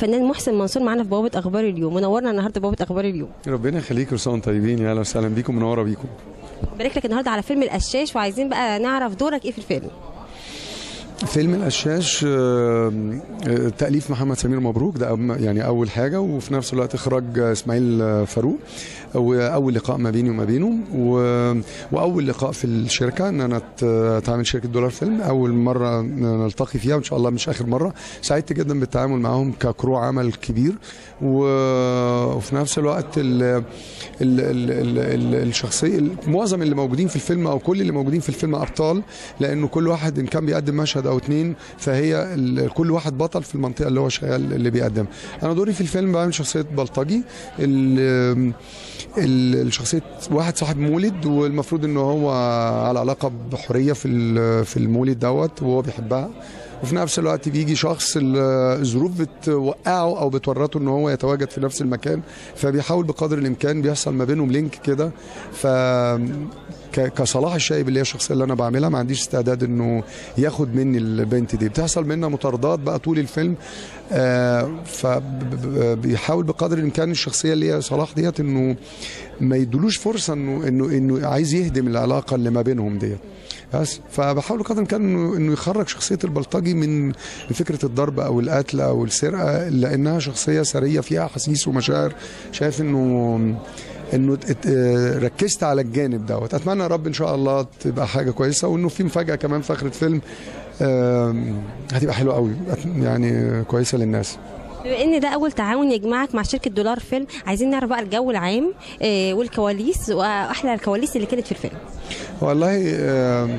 فنان محسن منصور معانا في بوابه اخبار اليوم منورنا النهارده بوابه اخبار اليوم ربنا يخليك رسام طيبين يا اهلا وسهلا بيكم منوره بيكم بارك لك النهارده على فيلم القشاش وعايزين بقى نعرف دورك ايه في الفيلم فيلم القشاش آه، آه، تأليف محمد سمير مبروك ده أم- يعني أول حاجة وفي نفس الوقت إخراج إسماعيل آه، فاروق وأول لقاء ما بيني وما بينه و- وأول لقاء في الشركة إن أنا ت- تعمل شركة دولار فيلم أول مرة نلتقي فيها وإن شاء الله مش آخر مرة سعدت جدا بالتعامل معاهم ككرو عمل كبير و- وفي نفس الوقت ال ال ال ال ال الشخصية معظم اللي موجودين في الفيلم أو كل اللي موجودين في الفيلم أبطال لأنه كل واحد إن كان بيقدم مشهد أو اتنين فهي ال- كل واحد بطل في المنطقة اللي هو شغال اللي بيقدمها أنا دوري في الفيلم بعمل شخصية بلطجي ال- ال- الشخصية واحد صاحب مولد والمفروض إنه هو على علاقة بحرية في ال- في المولد دوت وهو بيحبها وفي نفس الوقت بيجي شخص ال- الظروف بتوقعه او بتورطه ان هو يتواجد في نفس المكان فبيحاول بقدر الامكان بيحصل ما بينهم لينك كده ف ك- كصلاح الشايب اللي هي الشخصيه اللي انا بعملها ما عنديش استعداد انه ياخد مني البنت دي بتحصل منها مطاردات بقى طول الفيلم آه فبيحاول بقدر الامكان الشخصيه اللي هي صلاح ديت انه ما يدلوش فرصه انه انه انه عايز يهدم العلاقه اللي ما بينهم ديت بس فبحاول بقدر الامكان انه انه يخرج شخصيه البلطجي من من فكره الضرب او القتل او السرقه لانها شخصيه سريه فيها احاسيس ومشاعر شايف انه انه ات- ات- آه، ركزت على الجانب دوت اتمنى يا رب ان شاء الله تبقى حاجه كويسه وانه في مفاجاه كمان في اخر الفيلم آم، هتبقى حلوه قوي يعني كويسه للناس بما ان ده اول تعاون يجمعك مع شركه دولار فيلم عايزين نعرف بقى الجو العام آه، والكواليس واحلى الكواليس اللي كانت في الفيلم والله آم،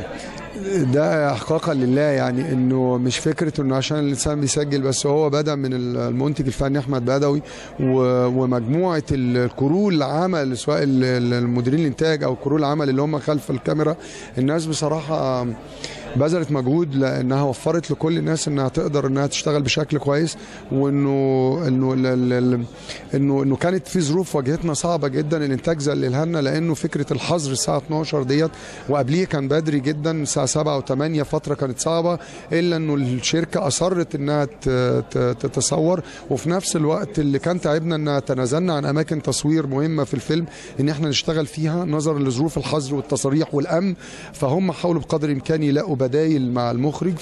ده احقاقا لله يعني انه مش فكره انه عشان الانسان بيسجل بس هو بدا من المنتج الفني احمد بدوي و- ومجموعه الكرو العمل سواء ال- ال- المديرين الانتاج او كرو العمل اللي هم خلف الكاميرا الناس بصراحه بذلت مجهود لانها وفرت لكل الناس انها تقدر انها تشتغل بشكل كويس وانه انه ال- ال- ال- انه انه كانت في ظروف واجهتنا صعبه جدا الانتاج زللها لنا لانه فكره الحظر الساعه 12 ديت وقبليه كان بدري جدا الساعه 7 و8 فتره كانت صعبه الا انه الشركه اصرت انها ت- ت- تتصور وفي نفس الوقت اللي كان تعبنا ان تنازلنا عن اماكن تصوير مهمه في الفيلم ان احنا نشتغل فيها نظرا لظروف الحظر والتصاريح والامن فهم حاولوا بقدر الامكان يلاقوا بدايل مع المخرج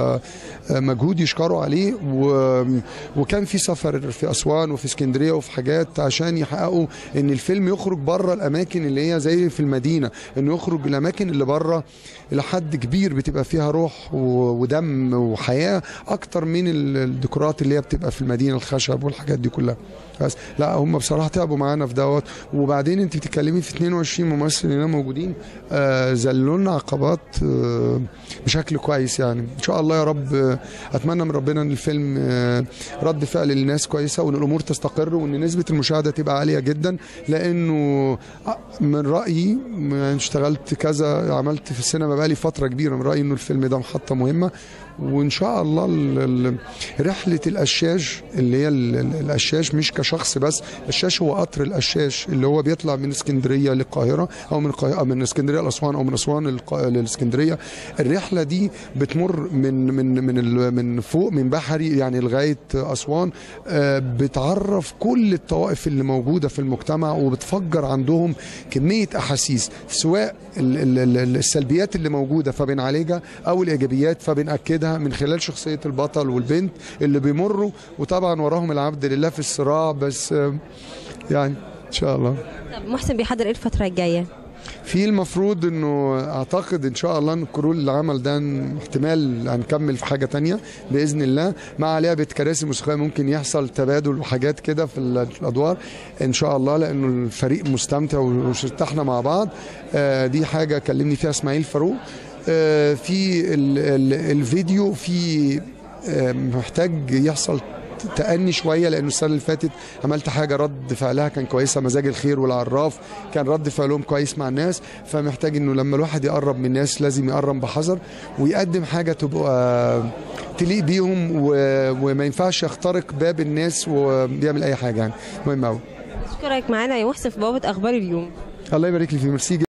فمجهود يشكروا عليه و... وكان في سفر في اسوان وفي اسكندريه وفي حاجات عشان يحققوا ان الفيلم يخرج بره الاماكن اللي هي زي في المدينه انه يخرج الاماكن اللي بره الى حد كبير بتبقى فيها روح و... ودم وحياه اكتر من ال- الديكورات اللي هي بتبقى في المدينه الخشب والحاجات دي كلها بس لا هم بصراحه تعبوا معانا في دوت وبعدين انت بتتكلمي في 22 ممثل هنا موجودين آه زلوا لنا عقبات آه بشكل كويس يعني ان شاء الله يا رب آه اتمنى من ربنا ان الفيلم آه رد فعل للناس كويسه وان الامور تستقر وان نسبه المشاهده تبقى عاليه جدا لانه آه، من رايي يعني اشتغلت كذا عملت في السينما بقالي فتره كبيره من رايي انه الفيلم ده محطه مهمه وان شاء الله ال- ال- رحله القشاش اللي هي ال- ال- القشاش مش كشخص بس القشاش هو قطر القشاش اللي هو بيطلع من اسكندريه للقاهره او من القاهره أو من اسكندريه لاسوان او من اسوان للق- للاسكندريه الرحله دي بتمر من من من ال- من فوق من بحري يعني لغايه اسوان آه، بتعرف كل الطوائف اللي موجوده في المجتمع وبتفجر عندهم كميه احاسيس سواء ال- ال- ال- السلبيات اللي موجوده فبنعالجها او الايجابيات فبناكدها من خلال شخصيه البطل والبنت اللي بيمروا وطبعا وراهم العبد لله في الصراع بس آه، يعني ان شاء الله طب محسن بيحضر ايه الفتره الجايه في المفروض انه اعتقد ان شاء الله ان كرول العمل ده احتمال هنكمل في حاجه تانية باذن الله مع لعبه كراسي موسيقيه ممكن يحصل تبادل وحاجات كده في ال- في الادوار ان شاء الله لانه الفريق مستمتع وارتحنا مع بعض آه، دي حاجه كلمني فيها اسماعيل فاروق آه، في ال- ال- الفيديو في آه، محتاج يحصل تأني شوية لأنه السنة اللي فاتت عملت حاجة رد فعلها كان كويسة مزاج الخير والعراف كان رد فعلهم كويس مع الناس فمحتاج إنه لما الواحد يقرب من الناس لازم يقرب بحذر ويقدم حاجة تبقى تليق بيهم و... وما ينفعش يخترق باب الناس وبيعمل أي حاجة يعني مهم أوي اشكرك معانا يا محسن في بوابه اخبار اليوم الله يبارك لي في ميرسي